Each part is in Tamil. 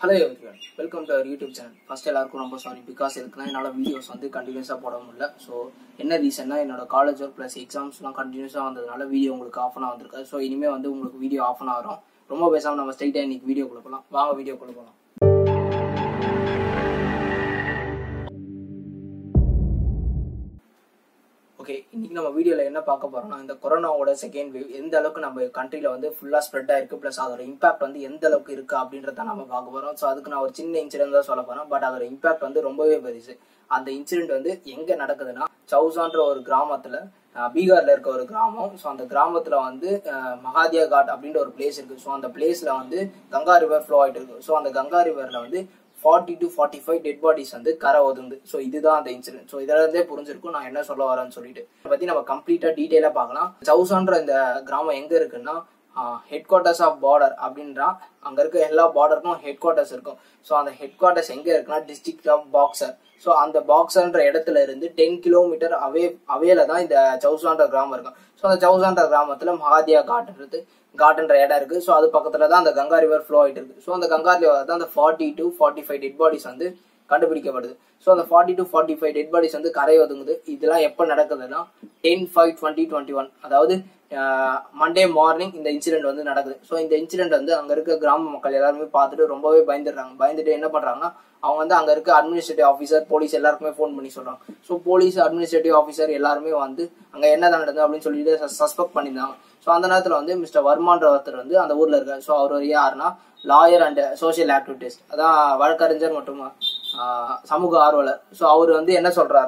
hello everyone welcome to our YouTube channel first எல்லாருக்கும் ரொம்ப சாரி பிகாஸ் இதுக்குனா என்னால் வீடியோஸ் வந்து கண்டினியூஸாக போட முடியல ஸோ என்ன ரீசன்னா என்னோட காலேஜ் ஒர்க் ப்ளஸ் எக்ஸாம்ஸ்லாம் கண்டினியூஸாக வந்ததுனால வீடியோ உங்களுக்கு ஆஃப் அன் வந்திருக்கு ஸோ இனிமேல் வந்து உங்களுக்கு வீடியோ ஆஃப் அன் வரும் ரொம்ப பேசாமல் நம்ம ஸ்ட்ரைட்டாக இன்னைக்கு வீடியோ கொடுக்கலாம் வாங்க வீடியோ கொடுக்கலாம் ஓகே இன்னைக்கு நம்ம வீடியோவில் என்ன பார்க்க போறோம்னா இந்த கொரோனாவோட செகண்ட் வேவ் எந்த அளவுக்கு நம்ம கண்ட்ரியில் வந்து ஃபுல்லாக ஸ்ப்ரெட் ஆயிருக்கு ப்ளஸ் அதோட இம்பாக்ட் வந்து எந்த அளவுக்கு இருக்கு அப்படின்றத நம்ம பார்க்க போறோம் ஸோ அதுக்கு நான் ஒரு சின்ன இன்சிடென்ட் தான் சொல்ல போறேன் பட் அதோட இம்பாக்ட் வந்து ரொம்பவே பெருசு அந்த இன்சிடென்ட் வந்து எங்க நடக்குதுன்னா சௌசான்ற ஒரு கிராமத்துல அஹ், பீகார்ல இருக்க ஒரு கிராமம் ஸோ அந்த கிராமத்துல வந்து அஹ், மகாதியா காட் அப்படின்ற ஒரு பிளேஸ் இருக்கு ஸோ அந்த பிளேஸ்ல வந்து கங்கா ரிவர் ஃப்ளோ ஆயிட்டு இருக்கு ஸோ அந்த கங்கா ரிவர்ல வந்து forty to forty five dead bodies வந்து கரை ஒதுங்குது ஸோ இதுதான் அந்த இன்சிடென்ட் ஸோ இதுல இருந்தே புரிஞ்சிருக்கும் நான் என்ன சொல்ல வரேன்னு சொல்லிட்டு இதை பத்தி நம்ம கம்ப்ளீட்டா டீடைலா பார்க்கலாம் சவுசான்ற இந்த கிராமம் எங்க இருக்குன்னா ஹெட் குவார்ட்டர்ஸ் ஆஃப் பார்டர் அப்படின்றா அங்க இருக்க எல்லா பார்டருக்கும் ஹெட் குவார்ட்டர்ஸ் இருக்கும் ஸோ அந்த ஹெட் குவார்ட்டர்ஸ் எங்க இருக்குன்னா டிஸ்ட்ரிக்ட் ஆஃப் பாக்ஸர் ஸோ அந்த பாக்ஸர்ன்ற இடத்துல இருந்து டென் கிலோமீட்டர் அவே அவேல தான் இந்த சவுசான்ற கிராமம் இருக்கும் ஸோ அந்த சவுசான்ற கிராமத்துல மகாதியா காட்டுன்றது காட்டுன்ற இடம் இருக்கு ஸோ அது பக்கத்துல தான் அந்த கங்கா ரிவர் ஃப்ளோ ஆயிட்டு இருக்கு ஸோ அந்த கங்கா ரிவர் தான் அந்த forty to forty five dead bodies வந்து கண்டுபிடிக்கப்படுது ஸோ அந்த forty to forty five dead bodies வந்து கரை ஒதுங்குது இதெல்லாம் எப்போ நடக்குதுன்னா ten five twenty twenty one அதாவது மண்டே மார்னிங் இந்த இன்சிடென்ட் வந்து நடக்குது ஸோ இந்த இன்சிடென்ட் வந்து அங்க இருக்க கிராம மக்கள் எல்லாருமே பார்த்துட்டு ரொம்பவே பயந்துடுறாங்க பயந்துட்டு என்ன பண்றாங்கன்னா அவங்க வந்து அங்க இருக்க அட்மினிஸ்ட்ரேட்டிவ் ஆஃபீஸர் போலீஸ் எல்லாருக்குமே ஃபோன் பண்ணி சொல்றாங்க ஸோ போலீஸ் அட்மினிஸ்ட்ரேட்டிவ் ஆஃபீஸர் எல்லாருமே வந்து அங்க என்ன நடந்தது அப்படின்னு சொல்லிட்டு சஸ்பெக்ட் பண்ணியிருந்தாங்க ஸோ அந்த நேரத்தில் வந்து மிஸ்டர் வர்மான்ற ஒருத்தர் வந்து அந்த ஊர்ல இருக்காரு ஸோ அவர் ஒரு யாருன்னா லாயர் அண்ட் சோஷியல் ஆக்டிவிட்டிஸ்ட் அதான் வழக்கறிஞர் மற்றும் ஆஹ், சமூக ஆர்வலர் ஸோ அவர் வந்து என்ன சொல்றாரு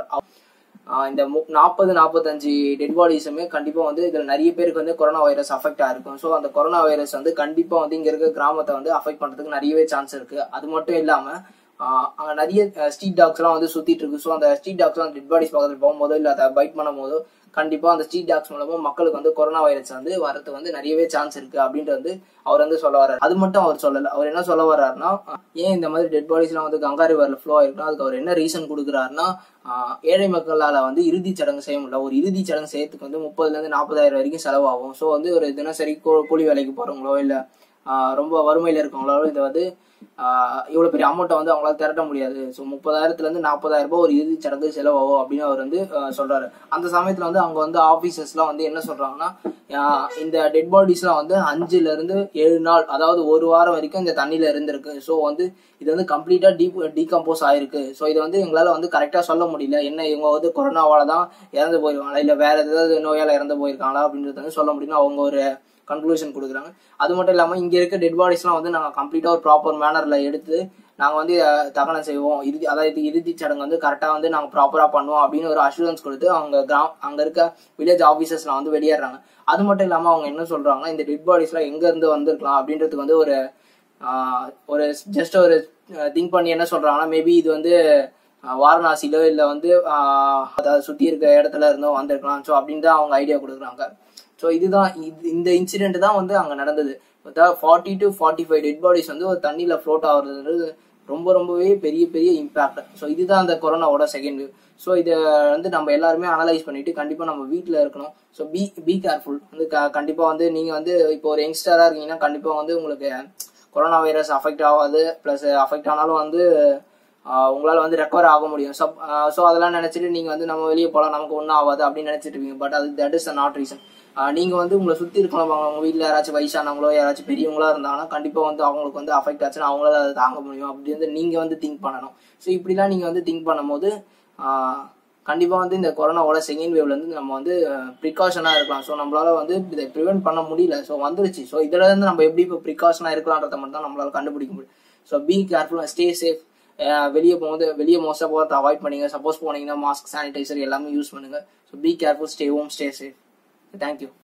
ஆஹ் இந்த நாற்பது நாற்பத்தஞ்சு டெட் பாடிஸுமே கண்டிப்பாக வந்து இதில் நிறைய பேருக்கு வந்து கொரோனா வைரஸ் அஃபெக்ட் ஆயிருக்கும் ஸோ அந்த கொரோனா வைரஸ் வந்து கண்டிப்பாக வந்து இங்கே இருக்க கிராமத்தை வந்து அஃபெக்ட் பண்ணுறதுக்கு நிறையவே சான்ஸ் இருக்கு அது மட்டும் இல்லாமல் அங்கே நிறைய ஸ்ட்ரீட் டாக்ஸ்லாம் வந்து சுற்றிட்டு இருக்கு ஸோ அந்த ஸ்ட்ரீட் டாக்ஸ்லாம் டெட் பாடிஸ் பக்கத்தில் போகும்போதோ இல்லை அதை பைட் பண்ணும் போதோ கண்டிப்பாக அந்த ஸ்ட்ரீட் டாக்ஸ் மூலமாக மக்களுக்கு வந்து கொரோனா வைரஸ் வந்து வரது வந்து நிறையவே சான்ஸ் இருக்கு அப்படின்ட்டு வந்து அவர் வந்து சொல்ல வர்றாரு அது மட்டும் அவர் சொல்லல அவர் என்ன சொல்ல வர்றாருன்னா ஏன் இந்த மாதிரி டெட் பாடிஸ்லாம் வந்து கங்கா ரிவர்ல ஃப்ளோ ஆயிருக்குன்னா அதுக்கு அவர் என்ன ரீசன் கொடுக்குறாருன்னா ஆஹ் ஏழை மக்களால வந்து இறுதி சடங்கு செய்ய முடியல ஒரு இறுதி சடங்கு செய்யறதுக்கு வந்து முப்பதுல இருந்து நாற்பதாயிரம் வரைக்கும் செலவாகும் ஸோ வந்து ஒரு தினசரி கூ- கூலி வேலைக்கு போறவங்களோ இல்ல ஆஹ் ரொம்ப வறுமையில இருக்கவங்களோ இதை வந்து ஆஹ் இவ்வளவு பெரிய அமௌண்ட்டை வந்து அவங்களால திரட்ட முடியாது ஸோ முப்பதாயிரத்துல இருந்து நாற்பதாயிரம் ரூபாய் ஒரு இறுதி சடங்கு செலவாகும் அப்படின்னு அவர் வந்து ஆஹ் சொல்றாரு அந்த சமயத்துல வந்து அவங்க வந்து ஆபீசர்ஸ்லாம் வந்து என்ன சொல்றாங்கன்னா ஆஹ் இந்த டெட் பாடிஸ்லாம் வந்து அஞ்சுல இருந்து ஏழு நாள் அதாவது ஒரு வாரம் வரைக்கும் இந்த தண்ணியில இருந்திருக்கு ஸோ வந்து இது வந்து கம்ப்ளீட்டா டீ டீகம்போஸ் ஆயிருக்கு ஸோ இதை வந்து எங்களால வந்து கரெக்டா சொல்ல முடியல என்ன இவங்க வந்து கொரோனாவால தான் இறந்து போயிருக்காங்களா இல்ல வேற ஏதாவது நோயால இறந்து போயிருக்காங்களா அப்படின்றது வந்து சொல்ல முடியும்னு அவங்க ஒரு கன்க்ளூஷன் கொடுக்குறாங்க அது மட்டும் இல்லாம இங்க இருக்க டெட் பாடிஸ்லாம் வந்து நாங்க கம்ப்ளீட்டா ஒரு ப்ராப்பர் மேனர்ல எடுத்து நாங்க வந்து அஹ், தகனம் செய்வோம் இறுதி அதாவது இறுதி சடங்கு வந்து கரெக்டா வந்து நாங்க ப்ராப்பரா பண்ணுவோம் அப்படின்னு ஒரு அஷூரன்ஸ் கொடுத்து அவங்க கிராம் அங்க இருக்க வில்லேஜ் ஆபீசர்ஸ்லாம் வந்து வெளியேறாங்க அது மட்டும் இல்லாம அவங்க என்ன சொல்றாங்கன்னா இந்த டெட் பாடிஸ்லாம் எங்க இருந்து வந்திருக்கலாம் அப்படின்றதுக்கு வந்து ஒரு ஆஹ், ஒரு ஜஸ்ட் ஒரு திங்க் பண்ணி என்ன சொல்றாங்கன்னா மேபி இது வந்து ஆஹ், வாரணாசிலோ இல்ல வந்து ஆஹ், அதாவது சுத்தி இருக்க இடத்துல இருந்தோ வந்திருக்கலாம் ஸோ அப்படின்னு தான் அவங்க ஐடியா கொடுக்குறாங்க ஸோ இதுதான் இது- இந்த இன்சிடென்ட் தான் வந்து அங்க நடந்தது forty to forty five dead bodies வந்து ஒரு தண்ணியில ஃப்ளோட் ஆகுறதுன்றது ரொம்ப ரொம்பவே பெரிய பெரிய இம்பாக்ட் ஸோ இதுதான் அந்த கொரோனாவோட செகண்ட் வேவ் ஸோ இதை வந்து நம்ம எல்லாருமே அனலைஸ் பண்ணிட்டு கண்டிப்பா நம்ம வீட்டில் இருக்கணும் ஸோ பி பி கேர்ஃபுல் வந்து க- கண்டிப்பா வந்து நீங்க வந்து இப்போ ஒரு யங்ஸ்டரா இருக்கீங்கன்னா கண்டிப்பா வந்து உங்களுக்கு கொரோனா வைரஸ் அஃபெக்ட் ஆகாது ப்ளஸ் அஃபெக்ட் ஆனாலும் வந்து ஆஹ் உங்களால வந்து ரெக்கவர் ஆக முடியும் ஸோ ஸோ அதெல்லாம் நினைச்சிட்டு நீங்க வந்து நம்ம வெளியே போகலாம் நமக்கு ஒன்றும் ஆகாது அப்படின்னு நினைச்சிட்டு இருப்பீங்க பட் அது தட் இஸ் நாட் ரீசன் நீங்க வந்து உங்களை சுத்தி இருக்கலாம் உங்க வீட்டில் யாராச்சும் வயசானவங்களோ யாராச்சும் பெரியவங்களா இருந்தாங்கன்னா கண்டிப்பா வந்து அவங்களுக்கு வந்து அஃபெக்ட் ஆச்சுன்னா அவங்களால அதை தாங்க முடியும் அப்படி வந்து நீங்க வந்து திங்க் பண்ணணும் ஸோ இப்படிலாம் நீங்க வந்து திங்க் பண்ணும்போது ஆஹ் கண்டிப்பா வந்து இந்த கொரோனாவோட செகண்ட் வேவ்ல இருந்து நம்ம வந்து ப்ரிகாஷனா இருக்கலாம் ஸோ நம்மளால வந்து இதை ப்ரிவென்ட் பண்ண முடியல ஸோ வந்துருச்சு ஸோ இதுல இருந்து நம்ம எப்படி இப்போ ப்ரிகாஷனா இருக்கலான்றத மட்டும் தான் நம்மளால கண்டுபிடிக்க முடியும் so be careful stay safe வெளியே போகும்போது வெளியே மோஸ்ட்டாக போகிறத அவாய்ட் பண்ணுங்க சப்போஸ் போனீங்கன்னா மாஸ்க் சானிடைசர் எல்லாமே யூஸ் பண்ணுங்க so be careful stay home stay safe thank you